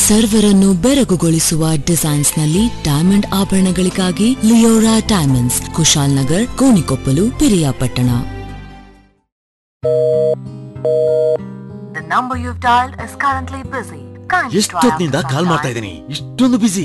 ಸರ್ವರನ್ನು ಬೆರಗುಗೊಳಿಸುವ ಡಿಸೈನ್ಸ್ ನಲ್ಲಿ ಡೈಮಂಡ್ ಆಭರಣಗಳಿಗಾಗಿ Leora diamonds Kushalnagar Konikoppalu Periyapatna The number you've dialed is currently busy. Kindly try ಎಷ್ಟೊತ್ತಿನಿಂದ after call some ಮಾಡ್ತಾ time. ಇದ್ದೀನಿ ಇಷ್ಟೊಂದು ಬಿಸಿ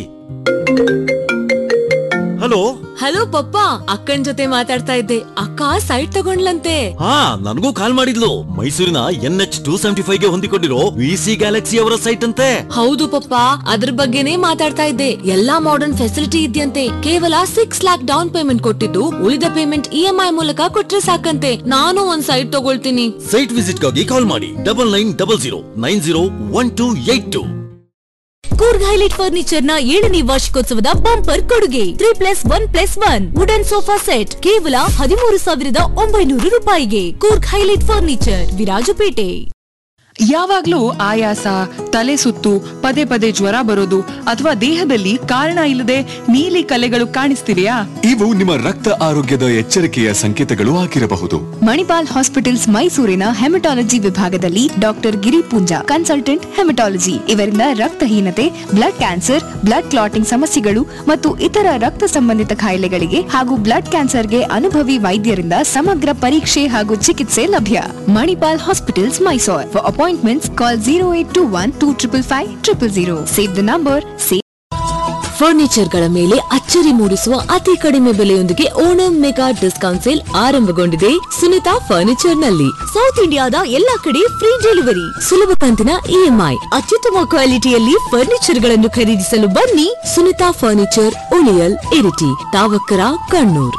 ಹಲೋ ಹಲೋ ಪಪ್ಪ ಅಕ್ಕನ್ ಜೊತೆ ಮಾತಾಡ್ತಾ ಇದ್ದೆ ಅಕ್ಕ ಸೈಟ್ ತಗೊಂಡ್ಲಂತೆ ಹಾ ನನಗೂ ಕಾಲ್ ಮಾಡಿದ್ಲು ಮೈಸೂರಿನ N H two seventy five ಗೆ ಹೊಂದಿಕೊಂಡಿರೋ ವಿ ಸಿ ಗ್ಯಾಲಕ್ಸಿ ಅವರ ಸೈಟ್ ಅಂತೆ ಹೌದು ಪಪ್ಪ ಅದ್ರ ಬಗ್ಗೆನೇ ಮಾತಾಡ್ತಾ ಇದ್ದೆ ಎಲ್ಲಾ ಮಾಡರ್ನ್ ಫೆಸಿಲಿಟಿ ಇದೆಯಂತೆ ಕೇವಲ ಸಿಕ್ಸ್ ಲ್ಯಾಕ್ ಡೌನ್ ಪೇಮೆಂಟ್ ಕೊಟ್ಟಿದ್ದು ಉಳಿದ ಪೇಮೆಂಟ್ ಇ ಎಂ ಐ ಮೂಲಕ ಕೊಟ್ರೆ ಸಾಕಂತೆ ನಾನು ಒಂದ್ ಸೈಟ್ ತಗೊಳ್ತೀನಿ ಸೈಟ್ ವಿಸಿಟ್ ಗಾಗಿ ಕಾಲ್ ಮಾಡಿ double nine double zero nine zero one two eight two Coorg highlight furniture ನ ಏಳನೇ ವಾರ್ಷಿಕೋತ್ಸವದ ಬಂಪರ್ ಕೊಡುಗೆ three plus one plus one wooden sofa set ಕೇವಲ ಹದಿಮೂರು ಸಾವಿರದ ಒಂಬೈನೂರು ರೂಪಾಯಿಗೆ ಕೂರ್ಗ್ ಹೈಲೈಟ್ ಫರ್ನಿಚರ್ ವಿರಾಜಪೇಟೆ ಯಾವಾಗ್ಲೂ ಆಯಾಸ ತಲೆ ಸುತ್ತು ಪದೇ ಪದೇ ಜ್ವರ ಬರೋದು ಅಥವಾ ದೇಹದಲ್ಲಿ ಕಾರಣ ಇಲ್ಲದೆ ನೀಲಿ ಕಲೆಗಳು ಕಾಣಿಸ್ತಿವೆಯಾ ಇವು ನಿಮ್ಮ ರಕ್ತ ಆರೋಗ್ಯದ ಎಚ್ಚರಿಕೆಯ ಸಂಕೇತಗಳು ಆಗಿರಬಹುದು ಮಣಿಪಾಲ್ ಹಾಸ್ಪಿಟಲ್ಸ್ ಮೈಸೂರಿನ ಹೆಮಟಾಲಜಿ ವಿಭಾಗದಲ್ಲಿ doctor Giri Poonja consultant haematology ಇವರಿಂದ ರಕ್ತಹೀನತೆ ಬ್ಲಡ್ ಕ್ಯಾನ್ಸರ್ ಬ್ಲಡ್ ಕ್ಲಾಟಿಂಗ್ ಸಮಸ್ಯೆಗಳು ಮತ್ತು ಇತರ ರಕ್ತ ಸಂಬಂಧಿತ ಕಾಯಿಲೆಗಳಿಗೆ ಹಾಗೂ ಬ್ಲಡ್ ಕ್ಯಾನ್ಸರ್ಗೆ ಅನುಭವಿ ವೈದ್ಯರಿಂದ ಸಮಗ್ರ ಪರೀಕ್ಷೆ ಹಾಗೂ ಚಿಕಿತ್ಸೆ ಲಭ್ಯ Manipal hospitals Mysore for appointments call zero eight two one two triple five triple zero save the number save ಫರ್ನಿಚರ್ಗಳ ಮೇಲೆ ಅಚ್ಚರಿ ಮೂಡಿಸುವ ಅತಿ ಕಡಿಮೆ ಬೆಲೆಯೊಂದಿಗೆ ಓಣಂ ಮೆಗಾ ಡಿಸ್ಕೌಂಟ್ ಸೇಲ್ ಆರಂಭಗೊಂಡಿದೆ ಸುನಿತಾ ಫರ್ನಿಚರ್ ನಲ್ಲಿ ಸೌತ್ ಇಂಡಿಯಾದ ಎಲ್ಲಾ ಕಡೆ ಫ್ರೀ ಡೆಲಿವರಿ ಸುಲಭ ಕಂತಿನ ಇಎಂಐ ಅತ್ಯುತ್ತಮ ಕ್ವಾಲಿಟಿಯಲ್ಲಿ ಫರ್ನಿಚರ್ ಗಳನ್ನು ಖರೀದಿಸಲು ಬನ್ನಿ ಸುನಿತಾ ಫರ್ನಿಚರ್ ಉಳಿಯಲ್ ಇರಿಟಿ ತಾವಕ್ಕರ ಕಣ್ಣೂರ್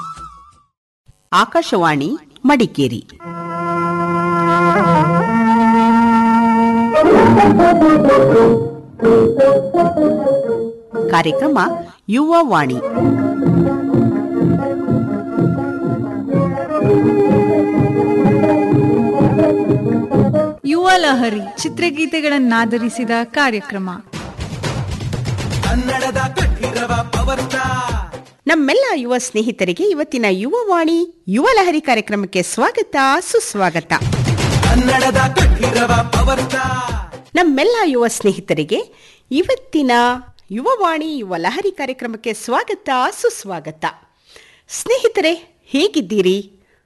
ಆಕಾಶವಾಣಿ ಮಡಿಕೇರಿ ಕಾರ್ಯಕ್ರಮ ಯುವ ವಾಣಿ ಯುವ ಲಹರಿ ಚಿತ್ರಗೀತೆಗಳನ್ನಾಧರಿಸಿದ ಕಾರ್ಯಕ್ರಮ ನಮ್ಮೆಲ್ಲ ಯುವ ಸ್ನೇಹಿತರಿಗೆ ಇವತ್ತಿನ ಯುವ ವಾಣಿ ಯುವ ಲಹರಿ ಕಾರ್ಯಕ್ರಮಕ್ಕೆ ಸ್ವಾಗತ ಸುಸ್ವಾಗತ ನಮ್ಮೆಲ್ಲ ಯುವ ಸ್ನೇಹಿತರಿಗೆ ಇವತ್ತಿನ ಯುವವಾಣಿ ಯುವ ಲಹರಿ ಕಾರ್ಯಕ್ರಮಕ್ಕೆ ಸ್ವಾಗತ ಸುಸ್ವಾಗತ ಸ್ನೇಹಿತರೆ ಹೇಗಿದ್ದೀರಿ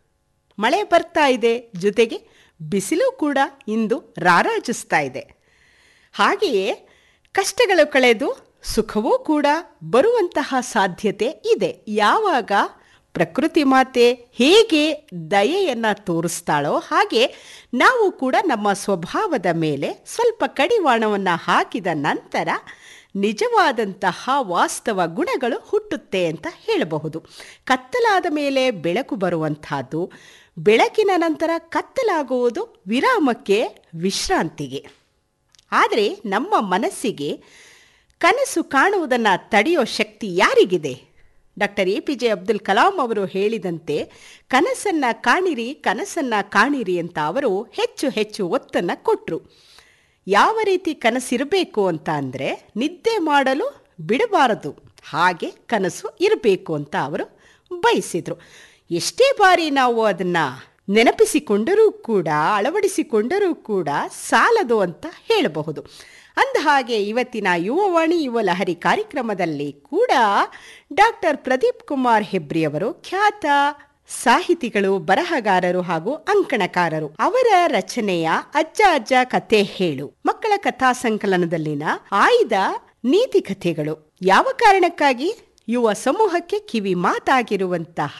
ಮಳೆ ಬರ್ತಾ ಇದೆ ಜೊತೆಗೆ ಬಿಸಿಲು ಕೂಡ ಇಂದು ರಾರಾಜಿಸ್ತಾ ಇದೆ ಹಾಗೆಯೇ ಕಷ್ಟಗಳು ಕಳೆದು ಸುಖವೂ ಕೂಡ ಬರುವಂತಹ ಸಾಧ್ಯತೆ ಇದೆ ಯಾವಾಗ ಪ್ರಕೃತಿ ಮಾತೆ ಹೇಗೆ ದಯೆಯನ್ನು ತೋರಿಸ್ತಾಳೋ ಹಾಗೆ ನಾವು ಕೂಡ ನಮ್ಮ ಸ್ವಭಾವದ ಮೇಲೆ ಸ್ವಲ್ಪ ಕಡಿವಾಣವನ್ನು ಹಾಕಿದ ನಂತರ ನಿಜವಾದಂತಹ ವಾಸ್ತವ ಗುಣಗಳು ಹುಟ್ಟುತ್ತೆ ಅಂತ ಹೇಳಬಹುದು ಕತ್ತಲಾದ ಮೇಲೆ ಬೆಳಕು ಬರುವಂತಹದ್ದು ಬೆಳಕಿನ ನಂತರ ಕತ್ತಲಾಗುವುದು ವಿರಾಮಕ್ಕೆ ವಿಶ್ರಾಂತಿಗೆ ಆದರೆ ನಮ್ಮ ಮನಸ್ಸಿಗೆ ಕನಸು ಕಾಣುವುದನ್ನು ತಡೆಯೋ ಶಕ್ತಿ ಯಾರಿಗಿದೆ doctor A P J Abdul Kalam ಅವರು ಹೇಳಿದಂತೆ ಕನಸನ್ನು ಕಾಣಿರಿ ಕನಸನ್ನು ಕಾಣಿರಿ ಅಂತ ಅವರು ಹೆಚ್ಚು ಹೆಚ್ಚು ಒತ್ತನ್ನು ಕೊಟ್ಟರು ಯಾವ ರೀತಿ ಕನಸಿರಬೇಕು ಅಂತ ಅಂದರೆ ನಿದ್ದೆ ಮಾಡಲು ಬಿಡಬಾರದು ಹಾಗೆ ಕನಸು ಇರಬೇಕು ಅಂತ ಅವರು ಬಯಸಿದರು ಎಷ್ಟೇ ಬಾರಿ ನಾವು ಅದನ್ನು ನೆನಪಿಸಿಕೊಂಡರೂ ಕೂಡ ಅಳವಡಿಸಿಕೊಂಡರೂ ಕೂಡ ಸಾಲದು ಅಂತ ಹೇಳಬಹುದು ಅಂದ ಹಾಗೆ ಇವತ್ತಿನ ಯುವವಾಣಿ ಯುವ ಲಹರಿ ಕಾರ್ಯಕ್ರಮದಲ್ಲಿ ಕೂಡ ಡಾಕ್ಟರ್ ಪ್ರದೀಪ್ ಕುಮಾರ್ ಹೆಬ್ರಿಯವರು ಖ್ಯಾತ ಸಾಹಿತಿಗಳು ಬರಹಗಾರರು ಹಾಗೂ ಅಂಕಣಕಾರರು ಅವರ ರಚನೆಯ ಅಜ್ಜ ಅಜ್ಜ ಕತೆ ಹೇಳು ಮಕ್ಕಳ ಕಥಾ ಸಂಕಲನದಲ್ಲಿನ ಆಯ್ದ ನೀತಿ ಕಥೆಗಳು ಯಾವ ಕಾರಣಕ್ಕಾಗಿ ಯುವ ಸಮೂಹಕ್ಕೆ ಕಿವಿ ಮಾತಾಗಿರುವಂತಹ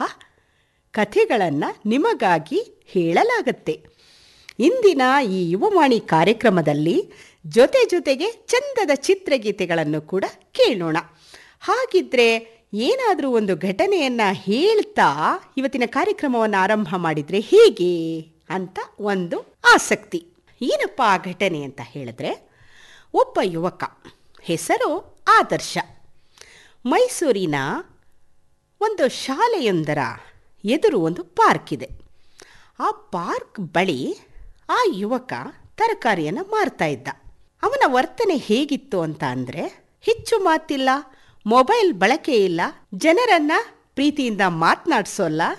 ಕಥೆಗಳನ್ನ ನಿಮಗಾಗಿ ಹೇಳಲಾಗತ್ತೆ ಇಂದಿನ ಈ ಯುವವಾಣಿ ಕಾರ್ಯಕ್ರಮದಲ್ಲಿ ಜೊತೆ ಜೊತೆಗೆ ಚಂದದ ಚಿತ್ರಗೀತೆಗಳನ್ನು ಕೂಡ ಕೇಳೋಣ ಹಾಗಿದ್ರೆ ಏನಾದರೂ ಒಂದು ಘಟನೆಯನ್ನ ಹೇಳ್ತಾ ಇವತ್ತಿನ ಕಾರ್ಯಕ್ರಮವನ್ನು ಆರಂಭ ಮಾಡಿದ್ರೆ ಹೇಗೆ ಅಂತ ಒಂದು ಆಸಕ್ತಿ ಏನಪ್ಪ ಆ ಘಟನೆ ಅಂತ ಹೇಳಿದ್ರೆ ಒಬ್ಬ ಯುವಕ ಹೆಸರು ಆದರ್ಶ ಮೈಸೂರಿನ ಒಂದು ಶಾಲೆಯೊಂದರ ಎದುರು ಒಂದು ಪಾರ್ಕ್ ಇದೆ ಆ ಪಾರ್ಕ್ ಬಳಿ ಆ ಯುವಕ ತರಕಾರಿಯನ್ನು ಮಾರ್ತಾ ಇದ್ದ ಅವನ ವರ್ತನೆ ಹೇಗಿತ್ತು ಅಂತ ಅಂದರೆ ಹೆಚ್ಚು ಮಾತಿಲ್ಲ ಮೊಬೈಲ್ ಬಳಕೆ ಇಲ್ಲ ಜನರನ್ನ ಪ್ರೀತಿಯಿಂದ ಮಾತನಾಡಿಸೋಲ್ಲ